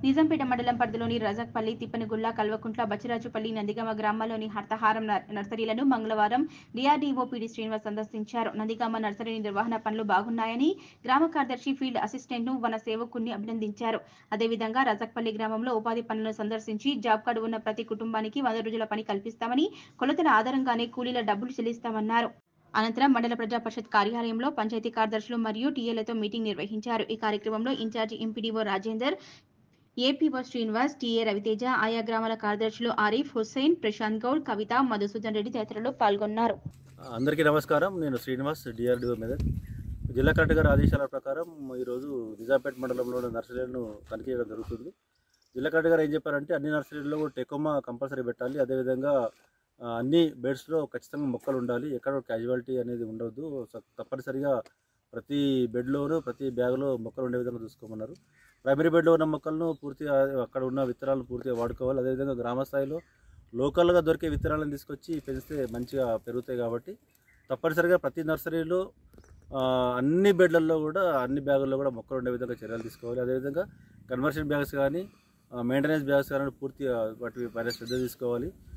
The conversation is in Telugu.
నిజాంపేట మండలం పరిధిలోని రజాక్పల్లి తిప్పనగుల్ల కల్వకుంట్ల బచ్చిరాజుపల్లి నందిగామ గ్రామాల్లోని హర్తహారం నర్- నర్సరీలను మంగళవారం డిఆర్డీఓ పిడి శ్రీనివాస్ సందర్శించారు నందిగామ నర్సరీ నిర్వహణ పనులు బాగున్నాయని గ్రామ కార్యదర్శి ఫీల్డ్ అసిస్టెంట్ను వన సేవకుణ్ణి అభినందించారు అదేవిధంగా రజాక్పల్లి గ్రామంలో ఉపాధి పనులను సందర్శించి జాబ్ కార్డు ఉన్న ప్రతి కుటుంబానికి వంద రోజుల పని కల్పిస్తామని కొలతల ఆధారంగానే కూలీల డబ్బులు చెల్లిస్తామన్నారు అనంతరం మండల ప్రజా పరిషత్ కార్యాలయంలో పంచాయతీ కార్యదర్శులు మరియు టీఏలతో మీటింగ్ నిర్వహించారు ఈ కార్యక్రమంలో incharge MPDO Rajender APO Srinivas TA Raviteja ఆయా గ్రామాల కార్యదర్శులు ఆరిఫ్ హుస్సేన్ ప్రశాంత్ గౌడ్ కవిత మధుసూదన్ రెడ్డి తదితరులు పాల్గొన్నారు అందరికీ నమస్కారం నేను శ్రీనివాస్ డిఆర్డిఓ మెదక్ జిల్లా కలెక్టర్ గారి ఆదేశాల ప్రకారం ఈరోజు నిజాంపేట మండలంలోని నర్సరీలను తనిఖీ చేయడం జరుగుతుంది జిల్లా కలెక్టర్ గారు ఏం చెప్పారంటే అన్ని నర్సరీల్లో కూడా టెకోమా కంపల్సరీ పెట్టాలి అదేవిధంగా ఆ, అన్ని బెడ్స్లో ఖచ్చితంగా మొక్కలు ఉండాలి ఎక్కడ క్యాజువాలిటీ అనేది ఉండవద్దు స- తప్పనిసరిగా ప్రతి బెడ్లోనూ ప్రతి బ్యాగ్లో మొక్కలు ఉండే విధంగా చూసుకోమన్నారు ప్రైమరీ బెడ్లో ఉన్న మొక్కలను పూర్తిగా అక్కడ ఉన్న విత్తనాలను పూర్తిగా వాడుకోవాలి అదేవిధంగా గ్రామ స్థాయిలో లోకల్గా దొరికే విత్తనాలను తీసుకొచ్చి పెంచితే మంచిగా పెరుగుతాయి కాబట్టి తప్పనిసరిగా ప్రతి నర్సరీలో ఆ, అన్ని బెడ్లలో కూడా అన్ని బ్యాగుల్లో కూడా మొక్కలు ఉండే విధంగా చర్యలు తీసుకోవాలి అదేవిధంగా కన్వర్షన్ బ్యాగ్స్ కానీ మెయింటెనెన్స్ బ్యాగ్స్ కానీ పూర్తిగా వాటి పైన శ్రద్ధ తీసుకోవాలి